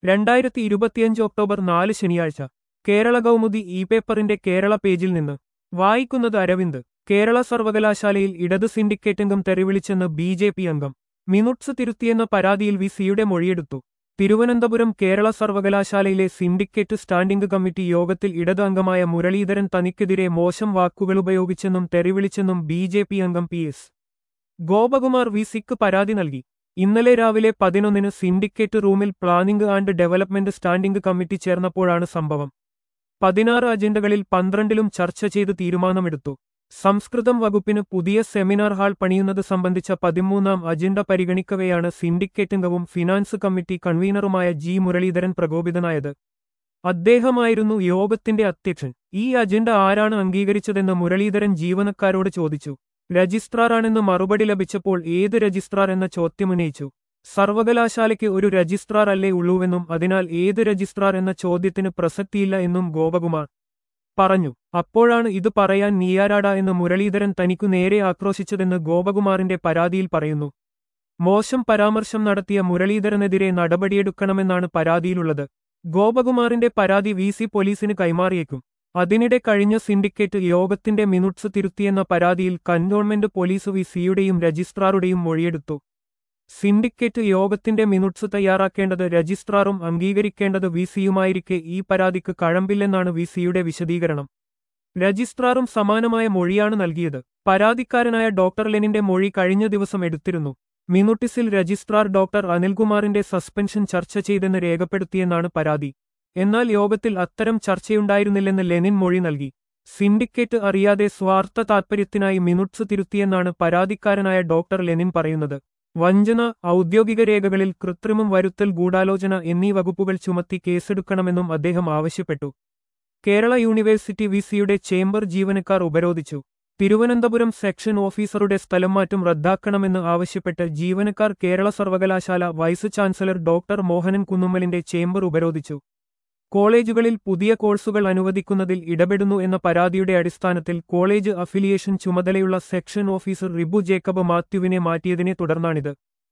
രണ്ടായിരത്തി ഇരുപത്തിയഞ്ച് ഒക്ടോബർ നാല് ശനിയാഴ്ച കേരള കൗമുദി ഇ പേപ്പറിന്റെ കേരള പേജിൽ നിന്ന് വായിക്കുന്നത് അരവിന്ദ് കേരള സർവകലാശാലയിൽ ഇടത് സിൻഡിക്കേറ്റംഗം തെറിവിളിച്ചെന്ന് ബി ജെ പി അംഗം മിനുട്സ് തിരുത്തിയെന്ന പരാതിയിൽ വി സിയുടെ മൊഴിയെടുത്തു തിരുവനന്തപുരം കേരള സർവകലാശാലയിലെ സിൻഡിക്കേറ്റ് സ്റ്റാൻഡിംഗ് കമ്മിറ്റി യോഗത്തിൽ ഇടത് അംഗമായ മുരളീധരൻ തനിക്കെതിരെ മോശം വാക്കുകളുപയോഗിച്ചെന്നും തെറിവിളിച്ചെന്നും ബി ജെ പി അംഗം പി എസ് ഗോപകുമാർ വി സിക്ക് പരാതി നൽകി ഇന്നലെ രാവിലെ പതിനൊന്നിന് സിൻഡിക്കേറ്റ് റൂമിൽ planning and development standing committee ചേർന്നപ്പോഴാണ് സംഭവം പതിനാറ് അജണ്ടകളിൽ പന്ത്രണ്ടിലും ചർച്ച ചെയ്ത് തീരുമാനമെടുത്തു സംസ്കൃതം വകുപ്പിന് പുതിയ സെമിനാർ ഹാൾ പണിയുന്നത് സംബന്ധിച്ച പതിമൂന്നാം അജണ്ട പരിഗണിക്കവെയാണ് സിൻഡിക്കേറ്റംഗവും ഫിനാൻസ് കമ്മിറ്റി കൺവീനറുമായ ജി മുരളീധരൻ പ്രകോപിതനായത് അദ്ദേഹമായിരുന്നു യോഗത്തിന്റെ അധ്യക്ഷൻ ഈ അജണ്ട ആരാണ് അംഗീകരിച്ചതെന്ന് മുരളീധരൻ ജീവനക്കാരോട് ചോദിച്ചു രജിസ്ട്രാറാണെന്ന് മറുപടി ലഭിച്ചപ്പോൾ ഏത് രജിസ്ട്രാർ എന്ന ചോദ്യമുന്നയിച്ചു സർവകലാശാലയ്ക്ക് ഒരു രജിസ്ട്രാർ അല്ലേ ഉള്ളൂവെന്നും അതിനാൽ ഏത് രജിസ്ട്രാർ എന്ന ചോദ്യത്തിന് പ്രസക്തിയില്ല എന്നും ഗോപകുമാർ പറഞ്ഞു അപ്പോഴാണ് ഇത് പറയാൻ നീയാരാടാ എന്ന് മുരളീധരൻ തനിക്കു നേരെ ആക്രോശിച്ചതെന്ന് ഗോപകുമാറിന്റെ പരാതിയിൽ പറയുന്നു മോശം പരാമർശം നടത്തിയ മുരളീധരനെതിരെ നടപടിയെടുക്കണമെന്നാണ് പരാതിയിലുള്ളത് ഗോപകുമാറിന്റെ പരാതി വി സി പോലീസിന് കൈമാറിയേക്കും അതിനിടെ കഴിഞ്ഞ സിൻഡിക്കേറ്റ് യോഗത്തിന്റെ മിനുട്സ് തിരുത്തിയെന്ന പരാതിയിൽ കന്റോൺമെന്റ് പോലീസ് വി സിയുടെയും രജിസ്ട്രാറുടെയും മൊഴിയെടുത്തു സിൻഡിക്കേറ്റ് യോഗത്തിന്റെ മിനുട്സ് തയ്യാറാക്കേണ്ടത് രജിസ്ട്രാറും അംഗീകരിക്കേണ്ടത് വി സിയുമായിരിക്കെ ഈ പരാതിക്ക് കഴമ്പില്ലെന്നാണ് വി സിയുടെ വിശദീകരണം രജിസ്ട്രാറും സമാനമായ മൊഴിയാണ് നൽകിയത് പരാതിക്കാരനായ ഡോക്ടർ ലെനിന്റെ മൊഴി കഴിഞ്ഞ ദിവസം എടുത്തിരുന്നു മിനുട്ടിസിൽ രജിസ്ട്രാർ ഡോക്ടർ അനിൽകുമാറിന്റെ സസ്പെൻഷൻ ചർച്ച ചെയ്തെന്ന് രേഖപ്പെടുത്തിയെന്നാണ് പരാതി എന്നാൽ യോഗത്തിൽ അത്തരം ചർച്ചയുണ്ടായിരുന്നില്ലെന്ന് ലെനിൻ മൊഴി നൽകി സിൻഡിക്കേറ്റ് അറിയാതെ സ്വാർത്ഥ താൽപര്യത്തിനായി മിനുട്സ് തിരുത്തിയെന്നാണ് പരാതിക്കാരനായ ഡോക്ടർ ലെനിൻ പറയുന്നത് വഞ്ചന ഔദ്യോഗിക രേഖകളിൽ കൃത്രിമം വരുത്തൽ ഗൂഢാലോചന എന്നീ വകുപ്പുകൾ ചുമത്തി കേസെടുക്കണമെന്നും അദ്ദേഹം ആവശ്യപ്പെട്ടു കേരള യൂണിവേഴ്സിറ്റി വി സിയുടെ ചേംബർ ജീവനക്കാർ ഉപരോധിച്ചു തിരുവനന്തപുരം സെക്ഷൻ ഓഫീസറുടെ സ്ഥലം മാറ്റം റദ്ദാക്കണമെന്ന് ആവശ്യപ്പെട്ട് ജീവനക്കാർ കേരള സർവകലാശാല വൈസ് ചാൻസലർ ഡോക്ടർ മോഹനൻ കുന്നുമ്മലിന്റെ ചേംബർ ഉപരോധിച്ചു കോളേജുകളിൽ പുതിയ കോഴ്സുകൾ അനുവദിക്കുന്നതിൽ ഇടപെടുന്നു എന്ന പരാതിയുടെ അടിസ്ഥാനത്തിൽ കോളേജ് അഫിലിയേഷൻ ചുമതലയുള്ള സെക്ഷൻ ഓഫീസർ റിബു ജേക്കബ് മാത്യുവിനെ മാറ്റിയതിനെ തുടർന്നാണിത്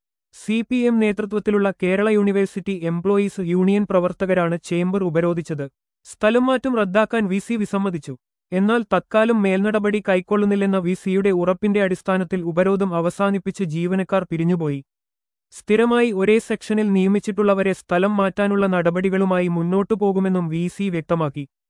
സി പി എം നേതൃത്വത്തിലുള്ള കേരള യൂണിവേഴ്സിറ്റി എംപ്ലോയീസ് യൂണിയൻ പ്രവർത്തകരാണ് ചേംബർ ഉപരോധിച്ചത് സ്ഥലം മാറ്റം റദ്ദാക്കാൻ വി സി വിസമ്മതിച്ചു എന്നാൽ തത്കാലം മേൽനടപടി കൈക്കൊള്ളുന്നില്ലെന്ന വി സിയുടെ ഉറപ്പിന്റെ അടിസ്ഥാനത്തിൽ ഉപരോധം അവസാനിപ്പിച്ച് ജീവനക്കാർ പിരിഞ്ഞുപോയി സ്ഥിരമായി ഒരേ സെക്ഷനിൽ നിയമിച്ചിട്ടുള്ളവരെ സ്ഥലം മാറ്റാനുള്ള നടപടികളുമായി മുന്നോട്ടു പോകുമെന്നും വി വ്യക്തമാക്കി